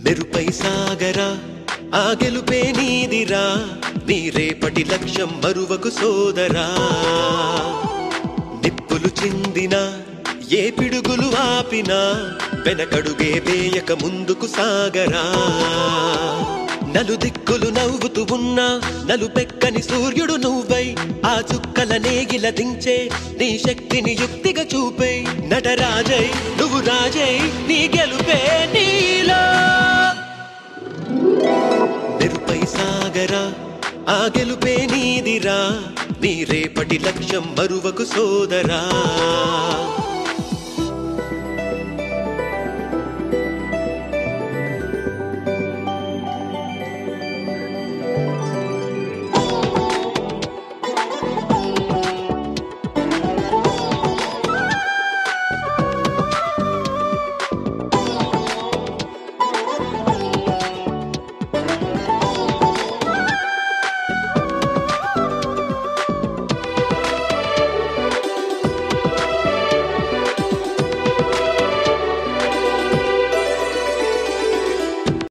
మెరుపై సాగరా ఆ గెలుపే నీదిరా నీ రేపటి లక్ష్యం మరువకు సోదరా నిప్పులు చిందినా ఏ పిడుగులు ఆపినా వెనకడుగే వేయక ముందుకు సాగరా నలు దిక్కులు నవ్వుతూ ఉన్నా నలు పెక్కని సూర్యుడు నువ్వై ఆ చుక్కల నేగిల దించే నీ శక్తిని యుక్తిగా చూపై నటరాజై నువ్వు రాజై నీ గెలుపే నీలో మెరుపై సాగరా ఆ గెలుపే నీదిరా నీ రేపటి లక్ష్యం మరువకు సోదరా